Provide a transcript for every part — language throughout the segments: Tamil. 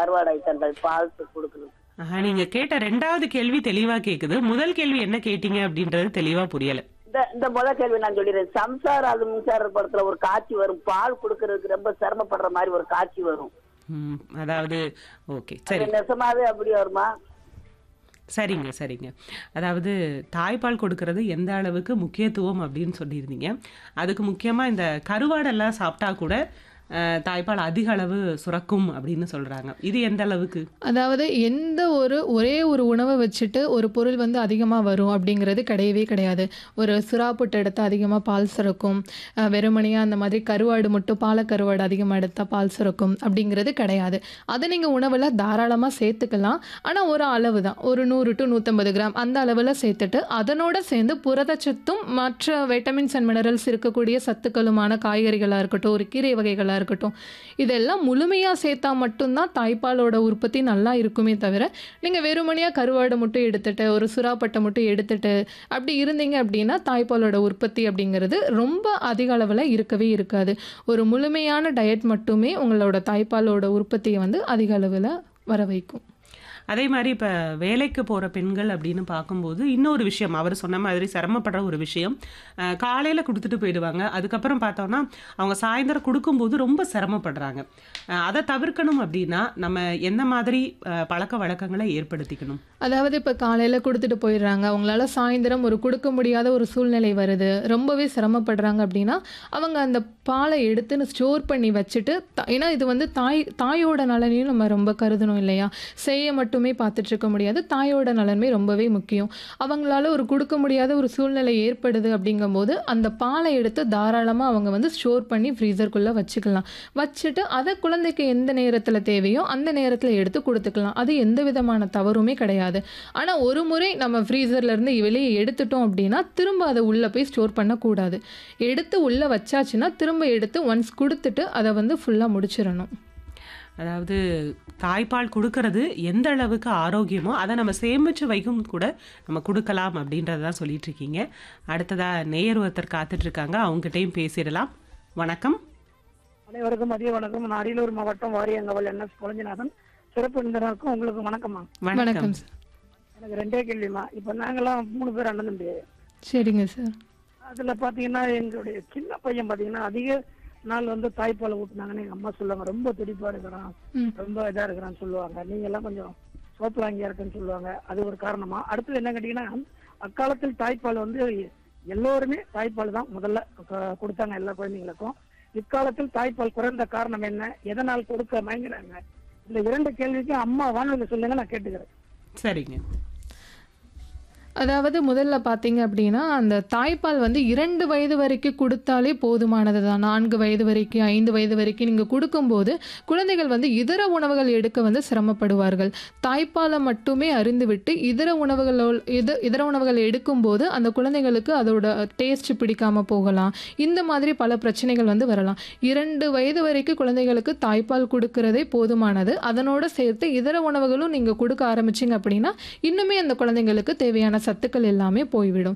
கருவாடு ஐட்டங்கள் பால் கொடுக்குறது ஆஹா, நீங்க கேட்ட ரெண்டாவது கேள்வி தெளிவா கேக்குது முதல் கேள்வி என்ன கேட்டீங்க அப்படின்றது தெளிவா புரியல இந்த இந்த முதல் கேள்வி நான் சொல்லிடுறேன் சம்சார அது மின்சார படத்துல ஒரு காட்சி வரும் பால் கொடுக்கறதுக்கு ரொம்ப சிரமப்படுற மாதிரி ஒரு காட்சி வரும் ம், அதாவது ஓகே சரி அது நெசமாவே அப்படி வருமா சரிங்க சரிங்க அதாவது தாய்ப்பால் கொடுக்கறது எந்த அளவுக்கு முக்கியத்துவம் அப்படின்னு சொல்லியிருந்தீங்க அதுக்கு முக்கியமாக இந்த கருவாடெல்லாம் சாப்பிட்டா கூட அஹ், தாய்ப்பால் அதிக அளவு சுரக்கும் அப்படின்னு சொல்றாங்க இது எந்த அளவுக்கு அதாவது எந்த ஒரு ஒரே ஒரு உணவை வச்சுட்டு ஒரு பொருள் வந்து அதிகமாக வரும் அப்படிங்கிறது கிடையவே கிடையாது ஒரு சுறாப்புட்டு எடுத்தால் அதிகமாக பால் சுரக்கும் அஹ் வெறுமனையாக அந்த மாதிரி கருவாடு மட்டும் பாலக்கருவாடு அதிகமாக எடுத்தால் பால் சுரக்கும் அப்படிங்கிறது கிடையாது அதை நீங்கள் உணவில் தாராளமாக சேர்த்துக்கலாம் ஆனால் ஒரு அளவு தான் ஒரு நூறு டு நூற்றம்பது கிராம் அந்த அளவில் சேர்த்துட்டு அதனோட சேர்ந்து புரதச்சத்தும் மற்ற வைட்டமின்ஸ் அண்ட் மினரல்ஸ் இருக்கக்கூடிய சத்துக்களுமான காய்கறிகளாக இருக்கட்டும் ஒரு கீரை வகைகளாக இருக்கட்டும் இதெல்லாம் முழுமையாக சேர்த்தா மட்டும்தான் தாய்ப்பாலோட உற்பத்தி நல்லா இருக்குமே தவிர நீங்கள் வெறுமனையாக கருவாடை மட்டும் எடுத்துட்டு ஒரு சுறாப்பட்டை மட்டும் எடுத்துட்டு அப்படி இருந்தீங்க அப்படின்னா தாய்ப்பாலோட உற்பத்தி அப்படிங்கிறது ரொம்ப அதிக அளவில் இருக்கவே இருக்காது ஒரு முழுமையான டயட் மட்டுமே உங்களோட தாய்ப்பாலோட உற்பத்தியை வந்து அதிக அளவில் வர வைக்கும் அதே மாதிரி இப்போ வேலைக்கு போகிற பெண்கள் அப்படின்னு பார்க்கும்போது இன்னொரு விஷயம் அவர் சொன்ன மாதிரி சிரமப்படுற ஒரு விஷயம் காலையில் கொடுத்துட்டு போயிடுவாங்க அதுக்கப்புறம் பார்த்தோன்னா அவங்க சாயந்தரம் கொடுக்கும்போது ரொம்ப சிரமப்படுறாங்க அஹ், அதை தவிர்க்கணும் அப்படின்னா நம்ம எந்த மாதிரி அஹ், பழக்க வழக்கங்களை ஏற்படுத்திக்கணும் அதாவது இப்போ காலையில் கொடுத்துட்டு போயிடுறாங்க அவங்களால சாயந்தரம் ஒரு கொடுக்க முடியாத ஒரு சூழ்நிலை வருது ரொம்பவே சிரமப்படுறாங்க அப்படின்னா அவங்க அந்த பாலை எடுத்துன்னு ஸ்டோர் பண்ணி வச்சுட்டு த- ஏன்னா இது வந்து தாய் தாயோட நலனையும் நம்ம ரொம்ப கருதணும் இல்லையா செய்ய மட்டுமே பார்த்துட்டு இருக்க முடியாது தாயோட நலனுமே ரொம்பவே முக்கியம் அவங்களால ஒரு கொடுக்க முடியாத ஒரு சூழ்நிலை ஏற்படுது அப்படிங்கும்போது அந்த பாலை எடுத்து தாராளமாக அவங்க வந்து ஸ்டோர் பண்ணி ஃப்ரீசருக்குள்ளே வச்சுக்கலாம் வச்சுட்டு அதை குழந்தைக்கு எந்த நேரத்தில் தேவையோ அந்த நேரத்தில் எடுத்து கொடுத்துக்கலாம் அது எந்த விதமான தவறுமே கிடையாது ஆனால் ஒரு முறை நம்ம ஃப்ரீசர்ல இருந்து வெளியே எடுத்துட்டோம் அப்படின்னா திரும்ப அதை உள்ளே போய் ஸ்டோர் பண்ணக்கூடாது எடுத்து உள்ளே வச்சாச்சுன்னா திரும்ப எடுத்து ஒன்ஸ் கொடுத்துட்டு அதை வந்து ஃபுல்லாக முடிச்சிடணும் அதாவது தாய்ப்பால் கொடுக்கறது எந்த அளவுக்கு ஆரோக்கியமோ அதை நம்ம சேமிச்சு வைக்கும் கூட நம்ம கொடுக்கலாம் அப்படின்றதான் சொல்லிட்டு இருக்கீங்க அடுத்ததா நேயர் ஒருத்தர் காத்துட்டு இருக்காங்க அவங்ககிட்டயும் பேசிடலாம் வணக்கம் அனைவருக்கும் மதிய வணக்கம் நான் அரியலூர் மாவட்டம் வாரியங்கவல் என் எஸ் குழஞ்சிநாதன் சிறப்பு விருந்தினருக்கும் உங்களுக்கு வணக்கம்மா வணக்கம் வணக்கம் சார் எனக்கு ரெண்டே கேள்விமா இப்போ நாங்கெல்லாம் மூணு பேர் அண்ணன் தம்பி சரிங்க சார் அதுல பாத்தீங்கன்னா எங்களுடைய சின்ன பையன் பாத்தீங்கன்னா அதிக நாள் வந்து தாய்ப்பால் ஊட்டினாங்கன்னு எங்க அம்மா சொல்லுவாங்க ரொம்ப துடிப்பா இருக்கிறான் ம். ரொம்ப இதா இருக்கிறான்னு சொல்லுவாங்க நீங்க எல்லாம் கொஞ்சம் சோப்பலாங்கியா இருக்குன்னு சொல்லுவாங்க அது ஒரு காரணமா அடுத்தது என்ன கேட்டீங்கன்னா அக்காலத்தில் தாய்ப்பால் வந்து எல்லோருமே தாய்ப்பால் தான் முதல்ல க- கொடுத்தாங்க எல்லா குழந்தைங்களுக்கும் இக்காலத்தில் தாய்ப்பால் குறைந்த காரணம் என்ன எதனால் கொடுக்க மயங்குறாங்க இந்த இரண்டு கேள்விக்கும் அம்மா வானொலி சொல்லுங்க நான் கேட்டுக்கிறேன் சரிங்க அதாவது முதல்ல பார்த்தீங்க அப்படின்னா அந்த தாய்ப்பால் வந்து இரண்டு வயது வரைக்கும் கொடுத்தாலே போதுமானது தான் நான்கு வயது வரைக்கும் ஐந்து வயது வரைக்கும் நீங்கள் கொடுக்கும்போது குழந்தைகள் வந்து இதர உணவுகள் எடுக்க வந்து சிரமப்படுவார்கள் தாய்ப்பாலை மட்டுமே அறிந்துவிட்டு இதர உணவுகளோ இது இதர உணவுகள் எடுக்கும்போது அந்த குழந்தைகளுக்கு அதோட டேஸ்ட் பிடிக்காம போகலாம் இந்த மாதிரி பல பிரச்சனைகள் வந்து வரலாம் இரண்டு வயது வரைக்கும் குழந்தைகளுக்கு தாய்ப்பால் கொடுக்கறதே போதுமானது அதனோட சேர்த்து இதர உணவுகளும் நீங்கள் கொடுக்க ஆரம்பிச்சிங்க அப்படின்னா இன்னுமே அந்த குழந்தைங்களுக்கு தேவையான சத்துக்கள் எல்லாமே போய்விடும்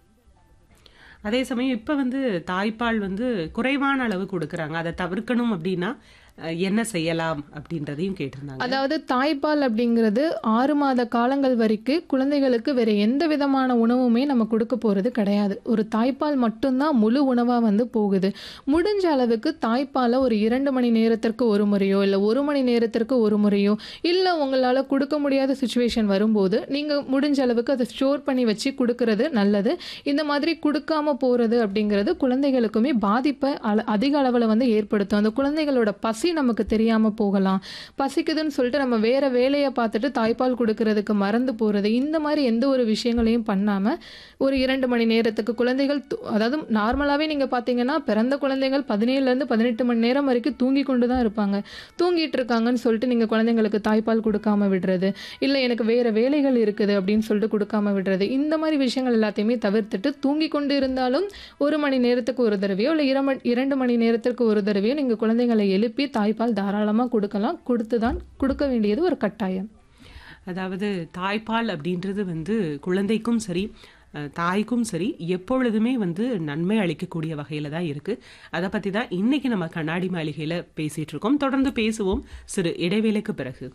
அதே சமயம் இப்போ வந்து தாய்ப்பால் வந்து குறைவான அளவு கொடுக்குறாங்க அதை தவிர்க்கணும் அப்படின்னா அஹ், என்ன செய்யலாம் அப்படின்றதையும் கேட்டிருந்தாங்க அதாவது தாய்ப்பால் அப்படிங்கிறது ஆறு மாத காலங்கள் வரைக்கும் குழந்தைகளுக்கு வேற எந்த விதமான உணவுமே நம்ம கொடுக்க போகிறது கிடையாது ஒரு தாய்ப்பால் மட்டும்தான் முழு உணவாக வந்து போகுது முடிஞ்ச அளவுக்கு தாய்ப்பாலை ஒரு இரண்டு மணி நேரத்திற்கு ஒரு முறையோ இல்லை ஒரு மணி நேரத்திற்கு ஒரு முறையோ இல்லை உங்களால் கொடுக்க முடியாத சுச்சுவேஷன் வரும்போது நீங்கள் முடிஞ்ச அளவுக்கு அதை ஸ்டோர் பண்ணி வச்சு கொடுக்கறது நல்லது இந்த மாதிரி கொடுக்காம போகிறது அப்படிங்கிறது குழந்தைகளுக்குமே பாதிப்பை அள அதிக அளவில் வந்து ஏற்படுத்தும் அந்த குழந்தைகளோட பசி நமக்கு தெரியாமல் போகலாம் பசிக்குதுன்னு சொல்லிட்டு நம்ம வேற வேலையை பார்த்துட்டு தாய்ப்பால் கொடுக்கறதுக்கு மறந்து போகிறது இந்த மாதிரி எந்த ஒரு விஷயங்களையும் பண்ணாமல் ஒரு இரண்டு மணி நேரத்துக்கு குழந்தைகள் து- அதாவது நார்மலாகவே நீங்கள் பார்த்தீங்கன்னா பிறந்த குழந்தைகள் பதினேழுலேருந்து பதினெட்டு மணி நேரம் வரைக்கும் தூங்கி கொண்டு தான் இருப்பாங்க தூங்கிட்டு இருக்காங்கன்னு சொல்லிட்டு நீங்கள் குழந்தைங்களுக்கு தாய்ப்பால் கொடுக்காம விடுறது இல்லை எனக்கு வேற வேலைகள் இருக்குது அப்படின்னு சொல்லிட்டு கொடுக்காம விடுறது இந்த மாதிரி விஷயங்கள் எல்லாத்தையுமே தவிர்த்துட்டு தூங்கி கொண்டு இருந்தாலும் ஒரு மணி நேரத்துக்கு ஒரு தடவையோ இல்லை இரம இரண்டு மணி நேரத்திற்கு ஒரு தடவையோ நீங்கள் குழந்தைங்களை எழுப்பி தாய்ப்பால் தாராளமாக கொடுக்கலாம் கொடுத்து தான் கொடுக்க வேண்டியது ஒரு கட்டாயம் அதாவது தாய்ப்பால் அப்படின்றது வந்து குழந்தைக்கும் சரி அஹ், தாய்க்கும் சரி எப்பொழுதுமே வந்து நன்மை அளிக்கக்கூடிய வகையில் தான் இருக்குது அதை பற்றி தான் இன்னைக்கு நம்ம கண்ணாடி மாளிகையில் பேசிகிட்டு இருக்கோம் தொடர்ந்து பேசுவோம் சிறு இடைவேளைக்கு பிறகு